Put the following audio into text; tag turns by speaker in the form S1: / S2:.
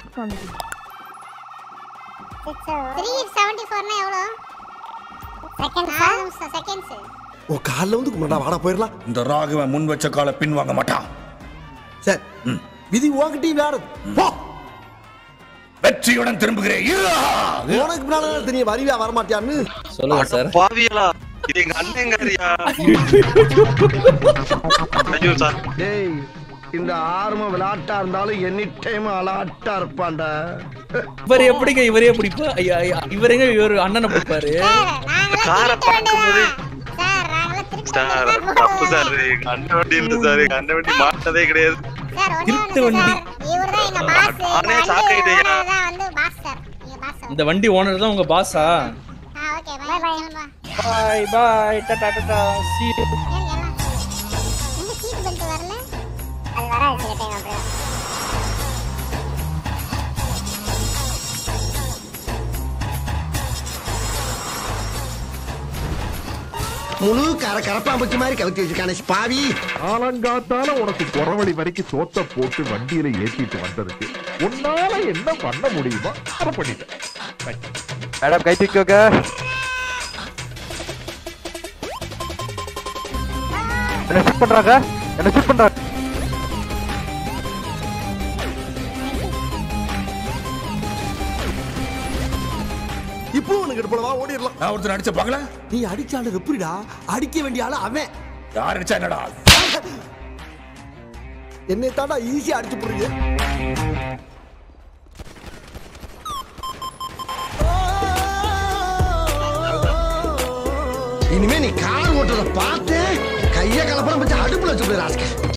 S1: Three seventy ஃபோர்னா எவ்வளோ second seconds
S2: ஓ காலில் வந்து கும்பிடா வாடா போயிடலாம்
S3: இந்த ராகவன் முன் வச்ச கால பின் வாங்க மாட்டான்
S2: சரி விதி உங்ககிட்டயும் வேற போ
S3: வெற்றியுடன் திரும்புகிறேன் இரா!
S2: உனக்கு பின்னால தெரியும் வருவியா வரமாட்டியான்னு
S4: சொல்லுங்க சார்
S5: பாவியலா இது எங்க அண்ணங்காரியா ஐயோ சார்
S6: டேய் இந்த ஆர்ம விளையாட்டா இருந்தாலும் எனி டைம் அலாட்டா இருப்பான்டா
S4: இவர் எப்படிங்க இவரே பிடிப்பா ஐயா, ஐயா, இவர் எங்க இவர் அண்ணனை பிடிப்பாரு
S5: காரை பார்க்கும்போது
S1: சார் நாங்களே திருப்பி
S5: சார் தப்பு சார் எங்க அண்ணன் வண்டி இல்ல சார் எங்க அண்ணன் வண்டி மாட்டதே கிடையாது
S1: சார் ஒண்ணே
S4: திருட்டு
S1: ஒண்ணு
S4: வண்டி.
S1: சார் இவர் தான் எங்க பாஸ்
S5: நானே shock ஆயிட்டேன்யா.
S1: தான் வந்து பாஸ் சார் நீங்க பாஸ்
S4: இந்த வண்டி ஓனர் தான் உங்க பாஸா
S1: ஆ okay bye bye
S4: bye bye tata tata see you
S1: எல்லாம் எங்க சீட் பெல்ட் வரல அது வராது சில டைம் அப்படியே
S6: முழு கர கரப்பாம்பூச்சி மாதிரி கவுத்தி வச்சிருக்கானே பாவி
S7: காலங்காத்தால உனக்கு புறவழி வரைக்கும் சோத்த போட்டு வண்டியில ஏத்திட்டு வந்ததுக்கு உன்னால என்ன பண்ண முடியுமோ அதை பண்ணிட்டேன்
S8: மேடம் கை தூக்கிக்கோங்க என்ன ஷூட் பண்றாங்க என்ன ஷூட் பண்றாங்க
S2: இப்போ உனக்கு எடுப்பல வா ஓடிடலாம்
S3: நான் ஒருத்தர் அடிச்ச பார்க்கல
S2: நீ அடிச்சாலும் எப்படிடா அடிக்க வேண்டிய ஆளு அவன்
S3: யார் அடிச்சா என்னடா
S2: என்னை தாண்டா ஈஸியா அடிச்சு போடுறீங்க
S6: இனிமே நீ கார் ஓட்டுறத பார்த்து கைய கலப்படம் வச்சு அடுப்புல வச்சு போய் ராஸ்க